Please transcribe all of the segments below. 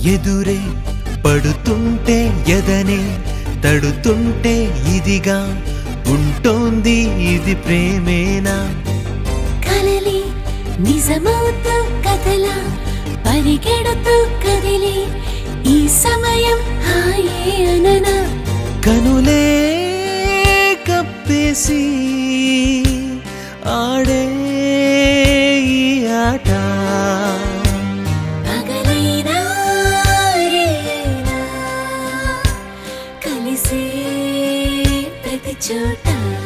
ఎదురే పడుతుంటే ఎదనే తడుతుంటే ఇదిగా ఉంటోంది ఇది ప్రేమేనా కలలి నిజమవుతూ కథలా పరిగెడుతూ కదిలి ఈ సమయం హాయే అననా కనులే కప్పేసి ఆడే ఈ ఆట పగలైనా రేనా కలిసే ప్రతి చోట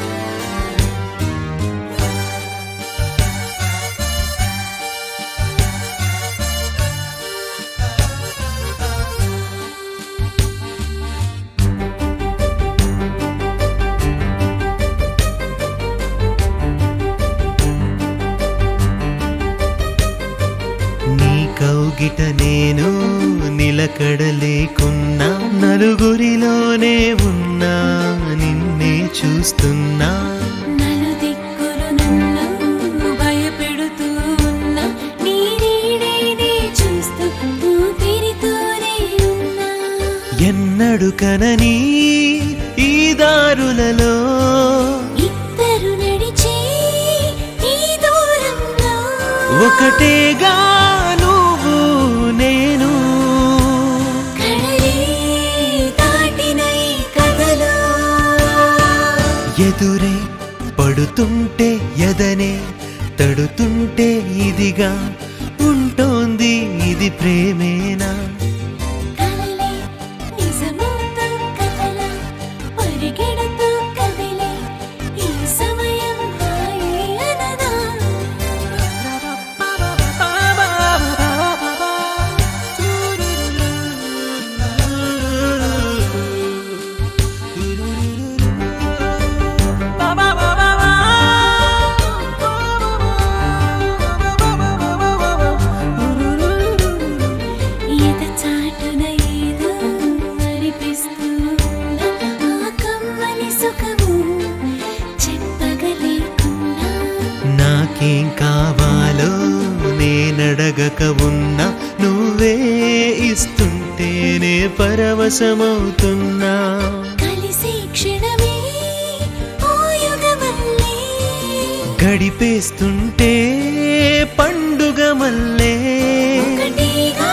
నీ కౌగిట నేను నిలకడలేకున్నా నలుగురిలోనే ఉన్నా నిన్నే చూస్తున్నా నలుదిక్కులు నన్ను భయపెడుతూ ఉన్న నీ నీడేనే చూస్తూ ఊపిరితోనే ఉన్నా ఎన్నడు కనని ఈ దారులలో ఇద్దరు నడిచే ఈ దూరంలో ఒకటేగా నువ్వు నేను కడలే దాటిన ఈ కథలో ఎదురే పడుతుంటే ఎదనే తడుతుంటే ఇదిగా ఉంటోంది ఇది ప్రేమేనా కలలే నిజమవుతూ కథలా పరిగెడుతూ కదిలే ఈ సమయం హాయే అనదా ఎద చాటున ఏదో అనిపిస్తున్నా ఆ కమ్మని సుఖము చెప్పగలేకున్నా నాకేం కావాలో నేనడగక ఉన్నా నువ్వే ఇస్తుంటేనే పరవశమవుతున్నా కలిసే క్షణమే ఓ యుగమల్లే గడిపేస్తుంటే పండుగ మల్లే ఒకటిగా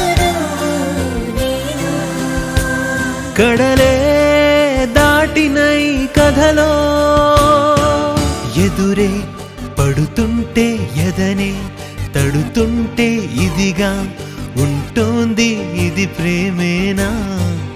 నేను కడలే దాటినై కథలో ఎదురే పడుతుంటే ఎదనే తడుతుంటే ఇదిగా ఉంటోంది ఇది ప్రేమేనా